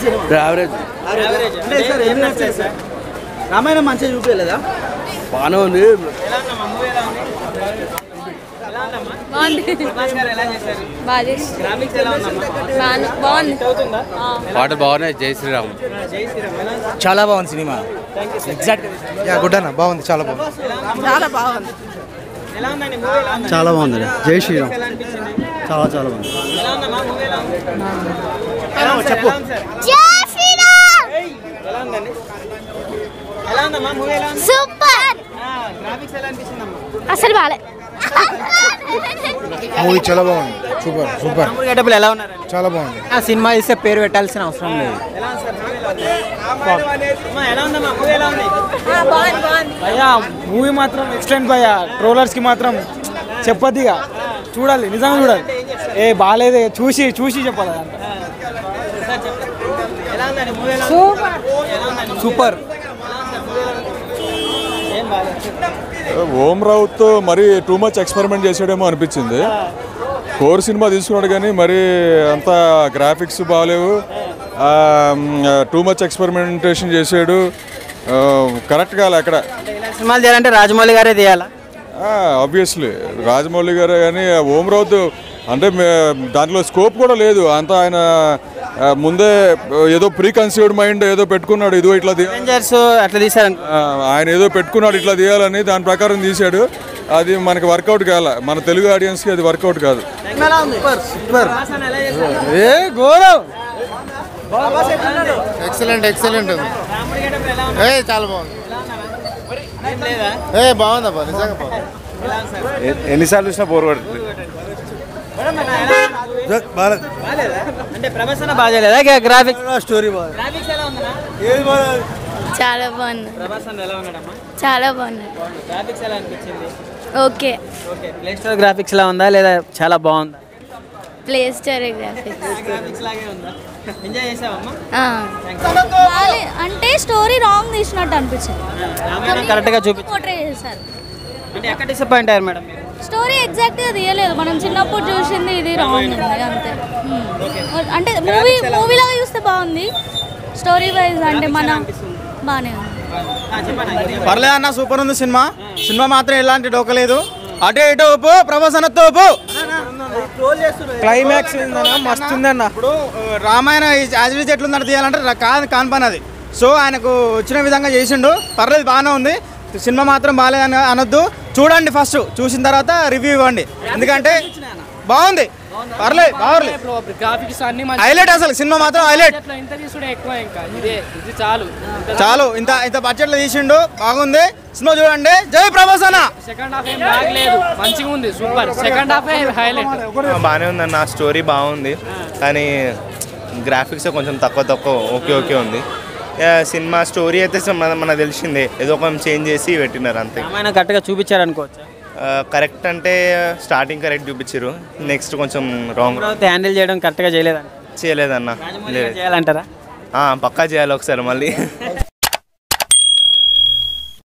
Cinema average average అంటే sir ఏం నచ్చలేదు సార్ రామాయణం మంచిగా చూపించలేదా బాగానే ఉంది ఎలా ఉందమ్మా మూవీ ఎలా ఉంది ఎలా ఉందమ్మా బాగుంది ప్రభాస్ గారు ఎలా చేశారు బాగా చేసి గ్రాఫిక్స్ ఎలా ఉందమ్మా బాగుంది బాగుంది చదువుతుందా పాటలు బాగున్నాయి జై శ్రీరామ్ జై శ్రీరామ్ ఎలా ఉంది చాలా బాగుంది cinema thank you sir exact yeah good అన్న బాగుంది చాలా బాగుంది చాలా బాగుంది ఎలా ఉందండి మూవీ ఎలా ఉంది చాలా బాగుంది జై శ్రీరామ్ ఎలా అనిపించింది చాలా చాలా బాగుంది ఎలా ఉందమ్మా మూవీ ఎలా ఉంది ఎలా ఉంది సార్? ఎలా ఉంది సార్ ఏయ్, ఎలా ఉందండి ఎలా ఉందమ్మా మూవీ ఎలా ఉంది సూపర్ గ్రాఫిక్స్ ఎలా అనిపించిందమ్మా అసలు బాలే మూవీ చాలా బాగుంది సూపర్ సూపర్ తమ్ముడు గెటప్పులు ఎలా ఉన్నారండి చాలా బాగుంది ఆ సినిమా ఇస్తే పేరు పెట్టాల్సిన అవసరం లేదు ఎలా ఉంది సార్ మూవీ ఎలా ఉంది అమ్మా, ఎలా ఉందమ్మా మూవీ ఎలా ఉంది భయ్యా మూవీ మాత్రం ఎక్సలెంట్ భయ్యా ట్రోలర్స్కి మాత్రం చెప్పొద్దిగా చూడాలి నిజంగా చూడాలి ఏ బాగాలేదే చూసి చూసి చెప్పాలి అదంతా. సార్ చెప్పండి. ఎలా ఉందండి మూవీ ఎలా ఉంది ఎలా ఉందండి సూపర్ ఏం బాగాలేదు ఓం రావుత్ మరీ టూ మచ్ ఎక్స్పెరిమెంట్ చేసాడేమో అనిపించింది కోర్ సినిమా తీసుకున్నాడు కానీ మరి అంత గ్రాఫిక్స్ బాగాలేవు టూ మచ్ ఎక్స్పెరిమెంటేషన్ చేసాడు కరెక్ట్ కాలే అక్కడ అంటే ఇలా సినిమాలు చేయాలంటే రాజమౌళి గారే తీయాలా ఆబ్వియస్లీ రాజమౌళి గారు కానీ ఓం రావుత్ అంటే మే- దాంట్లో స్కోప్ కూడా లేదు అంత ఆయన ఆ, ముందే ఏదో ప్రీ కన్సీవ్డ్ మైండ్ ఏదో పెట్టుకున్నాడు ఇదో ఇట్లా తీ- అవెంజర్స్ అట్లా తీసారు ఆ, ఆయన ఏదో పెట్టుకున్నాడు ఇట్లా తీయాలని దాని ప్రకారం తీశాడు అది మనకి వర్కౌట్ కాల మన తెలుగు ఆడియన్స్కి అది వర్కౌట్ కాదు ఎలా ఉంది సూపర్ ఎలా చేశారు ఏ ఘోరం ఎక్సలెంట్ ఎక్సలెంట్ ఉంది రాముడి గెటప్ ఎలా ఉంది ఏ చాలా బాగుంది ఎలా ఉన్నారా ఏం లేదా ఏ బాగుందబ్బా నిజంగా బాగుంది ఎలా ఉంది సార్ ఎన్నిసార్లు చూసినా బోర్ పడుతుంది మేడం, ఎలా ఉంది? బాగాలేదా అంటే ప్రభాస్ అన్న బాగా చేయలేదా గ్రాఫిక్స్ స్టోరీ బాగుంది గ్రాఫిక్స్ ఎలా ఉందన్నా చాలా బాగుంది ప్రభాస్ అన్న ఎలా ఉన్నాడమ్మా చాలా బాగుంది గ్రాఫిక్స్ ఎలా అనిపించింది okay okay play store graphics ఎలా ఉందా లేదా చాలా బాగుందా ప్లే స్టోర్ గ్రాఫిక్స్ గ్రాఫిక్స్ లాగే ఉందా ఎంజాయ్ చేసావమ్మా అంటే స్టోరీ రాంగ్ తీసినట్టు అనిపించింది రామాయణం కరెక్ట్గా చూపి పోర్ట్రే చేశారు అంటే ఎక్కడ డిసప్పాయింట్ అయ్యారు మేడం మీరు స్టోరీ ఎగ్జాక్ట్ గా తీయలేదు మనం చిన్నప్పుడు చూసింది ఇది రాంగ్ ఉంది అంతే Hmm. అంటే మూవీ మూవీ లాగా చూస్తే బాగుంది స్టోరీ వైజ్ అంటే మన బాగానే ఉంది ఆ, చెప్పండి పర్లేదు అన్న సూపర్ ఉంది సినిమా సినిమా మాత్రం ఎలాంటి డోకలేదు అటు ఇటు ఒప్పు ప్రభాస్ అన్నతో ఒప్పు క్లైమాక్స్ ఏందన్న మస్తు ఉందన్న ఇప్పుడు ఆ, రామాయణ యాజ్ ఎట్లుందంటే తీయాలంటే రా- కాదు కాని పని అది సో ఆయనకు వచ్చిన విధంగా చేసిండు పర్లేదు బాగానే ఉంది సినిమా మాత్రం బాగాలేదు అని అనొద్దు చూడండి ఫస్ట్ చూసిన తర్వాత రివ్యూ ఇవ్వండి ఎందుకంటే బాగుంది పర్లేదు బాగుంది గ్రాఫిక్స్ అన్ని హైలైట్ అసలు సినిమా మాత్రం హైలైట్ మంచిగా ఇంత తీసుడే ఎక్కువ ఇంకా ఇదే ఇది చాలు చాలు ఇంత ఇంత బడ్జెట్లో తీసిండు బాగుంది సినిమా చూడండి జై ప్రభాస్ అన్న సెకండ్ హాఫ్ ఏం బాగలేదు మంచిగా ఉంది సూపర్ సెకండ్ హాఫ్ హైలైట్ బాగానే ఉందన్న స్టోరీ బాగుంది కానీ గ్రాఫిక్స్ కొంచెం తక్కువ తక్కువ ఓకే ఓకే ఉంది ఇక సినిమా స్టోరీ అయితే స- మన మనకు తెలిసిందే ఏదో కొంచెం చేంజ్ చేసి పెట్టినారు అంతే రామాయణం కరెక్ట్గా చూపించారు అనుకోవచ్చు కరెక్ట్ అంటే స్టార్టింగ్ కరెక్ట్ చూపించారు నెక్స్ట్ కొంచెం రాంగ్ అమరావతి హ్యాండిల్ చేయడం కరెక్ట్గా చేయలేదంట చేయలేదన్న రాజమౌళి లేదు గారు చేయాలంటారా ఆ, పక్కా చేయాలి ఒకసారి మళ్ళీ